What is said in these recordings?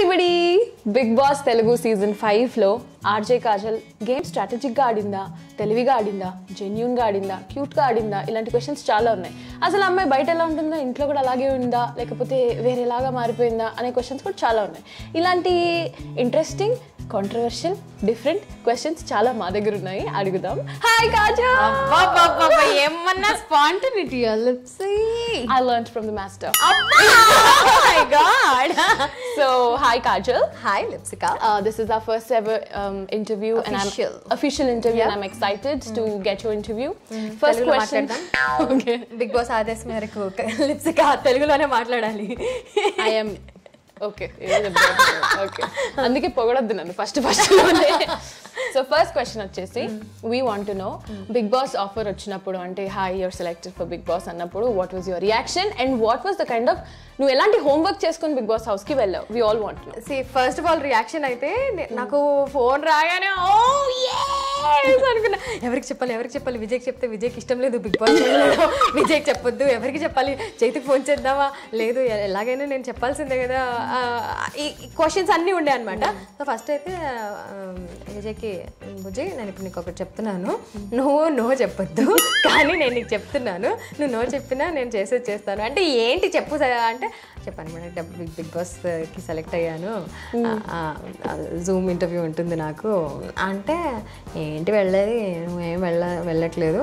Everybody big boss Telugu season ఫైవ్లో RJ Kajal game స్ట్రాటజిక్గా ఆడిందా తెలివిగా ఆడిందా జెన్యున్గా ఆడిందా క్యూట్గా ఆడిందా ఇలాంటి క్వశ్చన్స్ చాలా ఉన్నాయి అసలు ఆ అమ్మాయి బయట ఎలా ఉంటుందో ఇంట్లో కూడా అలాగే ఉందా లేకపోతే వేరేలాగా మారిపోయిందా అనే క్వశ్చన్స్ కూడా చాలా ఉన్నాయి ఇలాంటి ఇంట్రెస్టింగ్ కాంట్రవర్షియల్ డిఫరెంట్ క్వశ్చన్స్ చాలా మా దగ్గర ఉన్నాయి అడుగుదాం హాయ్ కాజల్ అబ్బబ్బబ్బబ్బ, ఏమన్నా spontaneity Lipsi I learn from the master my god so hi Kajal hi Lipsika Uh, this is our first ever um, interview, Official. and I'm official interview, and I'm excited to get your interview. First తెలుగులో question. మాట్లాడదాం. okay. Big boss ఆదేశ్ మేరకు లిప్సిక తెలుగులోనే మాట్లాడాలి I am. Okay okay అందుకే పొగడొద్దు నన్ను first first so first question వచ్చేసి we want know big boss offer వచ్చినప్పుడు అంటే hi your selected for big boss అన్నప్పుడు what was your reaction and what was the kind of నువ్వు ఎలాంటి homework చేసుకొని బిగ్ బాస్ హౌస్కి వెళ్ళావు we all want know see first of all reaction అయితే నే- నాకు ఫోన్ రాగానే ఓ అనుకున్నా ఎవరికి చెప్పాలి ఎవరికి చెప్పాలి విజయ్కి చెప్తే విజయ్కి ఇష్టం లేదు బిగ్ బాస్ విజయ్కి చెప్పొద్దు ఎవరికి చెప్పాలి చేతికి ఫోన్ చేద్దామా లేదు ఎ- ఎలాగైనా నేను చెప్పాల్సిందే కదా ఆ, ఈ క్వశ్చన్స్ అన్నీ ఉండే అనమాట సో ఫస్ట్ అయితే ఆ, విజయ్కి విజయ్ నేను ఇప్పుడు నీకు ఒకటి చెప్తున్నాను నువ్వు నో చెప్పొద్దు కానీ నేను నీకు చెప్తున్నాను నువ్వు నో చెప్పినా నేను చేసేది చేస్తాను అంటే ఏంటి చెప్పు స- అంటే చెప్పాను మేడం బిగ్ బిగ్ బాస్కి సెలెక్ట్ అయ్యాను జూమ్ ఇంటర్వ్యూ ఉంటుంది నాకు అంటే ఏంటి వెళ్ళేది నువ్వేం వెళ్ళ వెళ్ళట్లేదు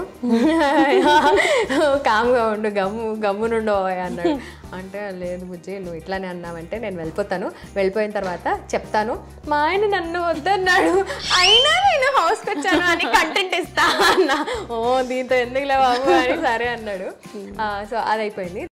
కామ్గా ఉండు గమ్ము గమ్మునుండు అన్నాడు అంటే లేదు బుజ్జి నువ్వు ఇట్లానే అన్నావంటే నేను వెళ్ళిపోతాను వెళ్ళిపోయిన తర్వాత చెప్తాను మా ఆయన నన్ను వద్దన్నాడు అయినా నేను హౌస్కి వచ్చాను అని కంటెంట్ ఇస్తా అన్న ఓ దీంతో ఎందుకులే బాబు అని సరే అన్నాడు సో అది అయిపోయింది